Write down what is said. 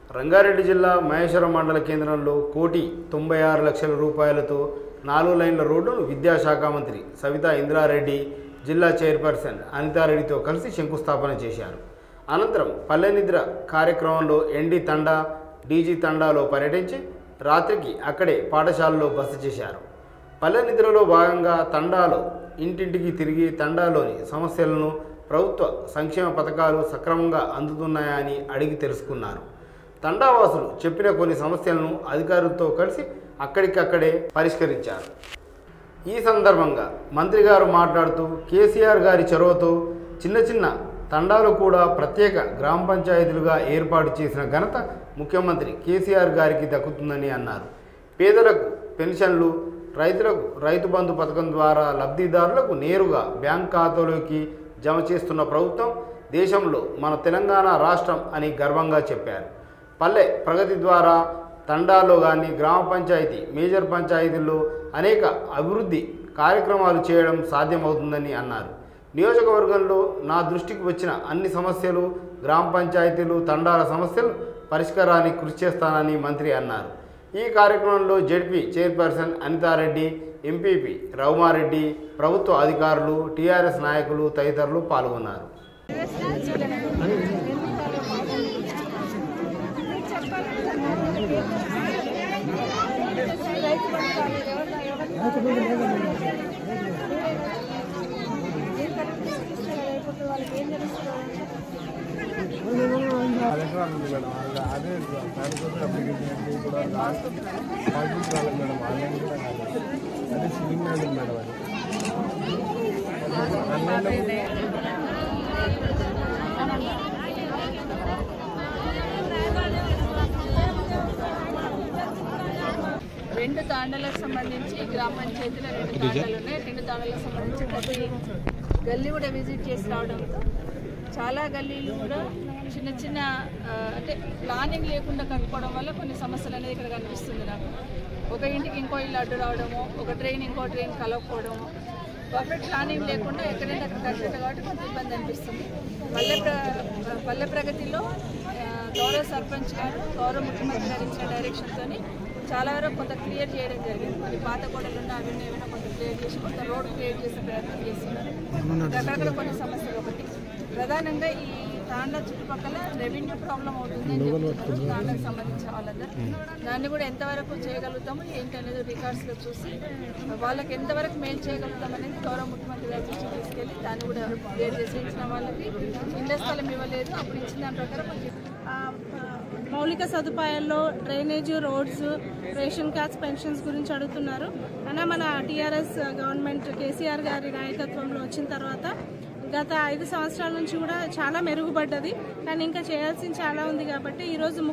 రంగారెడ్డి జిల్లా మహేశ్వరం మండల కేంద్రంలో కోటి తొంభై ఆరు లక్షల రూపాయలతో నాలుగు లైన్ల రోడ్డును విద్యాశాఖ మంత్రి సవితా ఇంద్రారెడ్డి జిల్లా చైర్పర్సన్ అనితారెడ్డితో కలిసి శంకుస్థాపన చేశారు అనంతరం పల్లె నిద్ర కార్యక్రమంలో ఎన్డీ తండా డీజీ తండాలో పర్యటించి రాత్రికి అక్కడే పాఠశాలలో బస చేశారు పల్లె నిద్రలో భాగంగా తండాలో ఇంటింటికి తిరిగి తండాలోని సమస్యలను ప్రభుత్వ సంక్షేమ పథకాలు సక్రమంగా అందుతున్నాయా అని అడిగి తెలుసుకున్నారు తండావాసులు చెప్పిన కొన్ని సమస్యలను అధికారులతో కలిసి అక్కడికక్కడే పరిష్కరించారు ఈ సందర్భంగా మంత్రి గారు మాట్లాడుతూ కేసీఆర్ గారి చొరవతో చిన్న చిన్న తండాలు కూడా ప్రత్యేక గ్రామ పంచాయతీలుగా ఏర్పాటు చేసిన ఘనత ముఖ్యమంత్రి కేసీఆర్ గారికి దక్కుతుందని అన్నారు పేదలకు పెన్షన్లు రైతులకు రైతు బంధు పథకం ద్వారా లబ్ధిదారులకు నేరుగా బ్యాంక్ ఖాతాలోకి జమ చేస్తున్న ప్రభుత్వం దేశంలో మన తెలంగాణ రాష్ట్రం అని గర్వంగా చెప్పారు పల్లె ప్రగతి ద్వారా తండాల్లో కానీ గ్రామ పంచాయతీ మేజర్ పంచాయతీల్లో అనేక అభివృద్ధి కార్యక్రమాలు చేయడం సాధ్యమవుతుందని అన్నారు నియోజకవర్గంలో నా దృష్టికి వచ్చిన అన్ని సమస్యలు గ్రామ పంచాయతీలు తండాల సమస్యలు పరిష్కారానికి కృషి చేస్తానని మంత్రి అన్నారు ఈ కార్యక్రమంలో ZP chairperson Anitha Reddy MPP Raghuma Reddy ప్రభుత్వ అధికారులు టీఆర్ఎస్ నాయకులు తదితరులు పాల్గొన్నారు కలెక్టర్ ఉంది మేడం అది అదే దానికోసం అప్లికేషన్ ఏంటి కూడా పాజిటివ్ రాలేదు మేడం ఆన్లైన్ కూడా కాలేదు అదే సిలింగ్ మేడం మేడం అది ఆన్లైన్లో రెండు తాండాలకు సంబంధించి గ్రామ పంచాయతీలో రెండు తాండాలు ఉన్నాయి రెండు తాండాలకు సంబంధించి ప్రతి గల్లీ కూడా విజిట్ చేసి రావడంతో చాలా గల్లీలు కూడా చిన్న చిన్న ఆ, అంటే ప్లానింగ్ లేకుండా కట్టుకోవడం వల్ల కొన్ని సమస్యలు అనేది ఇక్కడ కనిపిస్తుంది నాకు ఒక ఇంటికి ఇంకో ఇల్లు అడ్డు రావడము ఒక ట్రైన్ ఇంకో ట్రైన్ కలవకపోవడము పర్ఫెక్ట్ ప్లానింగ్ లేకుండా ఎక్కడైతే అక్కడ కట్టలేదు కాబట్టి కొంత ఇబ్బంది అనిపిస్తుంది పల్లె ప్ర పల్లె ప్రగతిలో ఆ, గౌరవ సర్పంచ్ గారు గౌరవ ముఖ్యమంత్రి గారు ఇచ్చిన డైరెక్షన్తోని చాలా వరకు కొంత క్లియర్ చేయడం జరిగింది మరి పాత గోడలు ఉన్న అవి ఏమైనా కొంత క్లియర్ చేసి కొంత రోడ్ క్లియర్ చేసే ప్రయత్నం చేస్తున్నారు అక్కడక్కడ కొన్ని సమస్యలు ఒకటి ప్రధానంగా ఈ తాండా చుట్టుపక్కల రెవెన్యూ ప్రాబ్లం అవుతుంది అని చెప్తున్నారు తాండాకు సంబంధించిన వాళ్ళందరూ దాన్ని కూడా ఎంతవరకు చేయగలుగుతాము ఏంటి అనేది రికార్డ్స్లో చూసి వాళ్ళకి ఎంతవరకు మేలు చేయగలుగుతాం అనేది గౌరవ ముఖ్యమంత్రి గారి దృష్టికి తీసుకెళ్ళి దాన్ని కూడా క్లియర్ చేసి ఇచ్చిన వాళ్ళకి ఇళ్ల స్థలం ఇవ్వలేదు అప్పుడు ఇచ్చిన దాని ప్రకారం మనకి ఆ, మౌలిక సదుపాయాల్లో drainage roads ration cards pensions గురించి అడుగుతున్నారు అయినా మన టీఆర్ఎస్ గవర్నమెంట్ కేసీఆర్ గారి నాయకత్వంలో వచ్చిన తర్వాత గత ఐదు సంవత్సరాల నుంచి కూడా చాలా మెరుగుపడ్డది కానీ ఇంకా చేయాల్సింది చాలా ఉంది కాబట్టి ఈరోజు